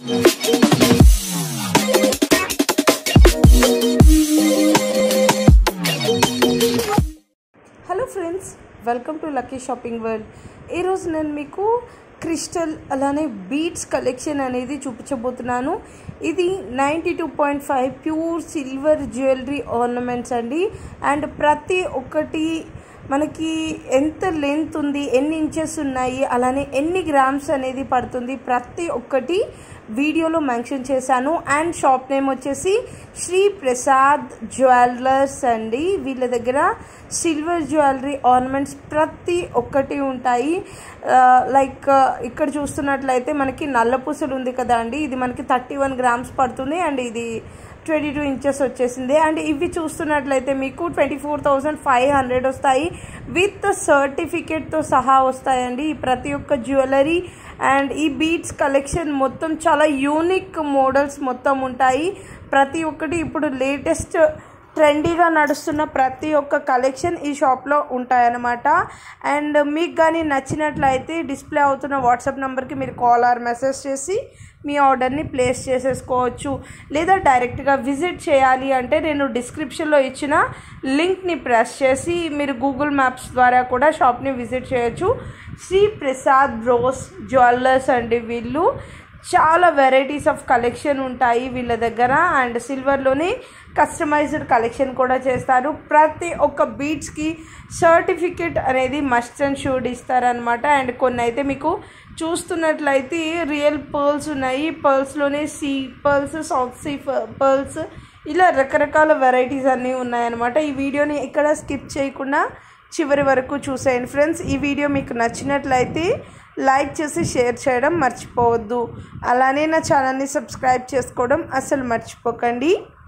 hello friends welcome to lucky shopping world ఈరోజు నేను మీకు క్రిస్టల్ అలానే బీట్స్ కలెక్షన్ అనేది చూపించబోతున్నాను ఇది ninety two point five pure silver jewellery ornaments అండి అండ్ ప్రతి ఒక్కటి మనకి ఎంత లెంత్ ఉంది ఎన్ని ఇంచెస్ ఉన్నాయి అలానే ఎన్ని గ్రామ్స్ అనేది పడుతుంది ప్రతి ఒక్కటి వీడియోలో మెన్షన్ చేశాను అండ్ షాప్ నేమ్ వచ్చేసి శ్రీ ప్రసాద్ జ్యువెలర్స్ అండి వీళ్ళ దగ్గర సిల్వర్ జ్యువెలరీ ఆర్నమెంట్స్ ప్రతి ఒక్కటి ఉంటాయి లైక్ ఇక్కడ చూస్తున్నట్లయితే మనకి నల్ల పూసలు ఉంది కదా అండి ఇది మనకి థర్టీ వన్ గ్రామ్స్ పడుతుంది అండ్ ఇది ట్వంటీ టూ ఇంచెస్ వచ్చేసింది అండ్ ఇవి చూస్తున్నట్లయితే మీకు twenty four thousand five hundred వస్తాయి విత్ సర్టిఫికేట్తో సహా వస్తాయండి ఈ ప్రతి ఒక్క జ్యువెలరీ అండ్ ఈ బీట్స్ కలెక్షన్ మొత్తం చాలా యూనిక్ మోడల్స్ మొత్తం ఉంటాయి ప్రతి ఒక్కటి ఇప్పుడు లేటెస్ట్ ట్రెండీగా నడుస్తున్న ప్రతి ఒక్క కలెక్షన్ ఈ షాప్లో ఉంటాయన్నమాట అండ్ మీకు కానీ నచ్చినట్లయితే డిస్ప్లే అవుతున్న వాట్సాప్ నెంబర్కి మీరు కాల్ ఆర్ మెసేజ్ చేసి మీ ఆర్డర్ని ప్లేస్ చేసేసుకోవచ్చు లేదా డైరెక్ట్గా విజిట్ చేయాలి అంటే నేను డిస్క్రిప్షన్లో ఇచ్చిన లింక్ని ప్రెస్ చేసి మీరు గూగుల్ మ్యాప్స్ ద్వారా కూడా షాప్ని విజిట్ చేయొచ్చు శ్రీ ప్రసాద్ రోస్ జ్యువెలర్స్ అండి వీళ్ళు చాలా వెరైటీస్ ఆఫ్ కలెక్షన్ ఉంటాయి వీళ్ళ దగ్గర అండ్ సిల్వర్లోనే కస్టమైజ్డ్ కలెక్షన్ కూడా చేస్తారు ప్రతి ఒక్క బీట్స్కి సర్టిఫికెట్ అనేది మస్ట్ అండ్ షూడ్ ఇస్తారనమాట అండ్ కొన్ని అయితే మీకు చూస్తున్నట్లయితే రియల్ పర్ల్స్ ఉన్నాయి పర్ల్స్లోనే sea pearls south sea pearls ఇలా రకరకాల వెరైటీస్ అన్నీ ఉన్నాయన్నమాట ఈ వీడియోని ఇక్కడ స్కిప్ చేయకుండా చివరి వరకు చూసేయండి ఫ్రెండ్స్ ఈ వీడియో మీకు నచ్చినట్లయితే లైక్ చేసి షేర్ చేయడం మర్చిపోవద్దు అలానే నా ఛానల్ని సబ్స్క్రైబ్ చేసుకోవడం అసలు మర్చిపోకండి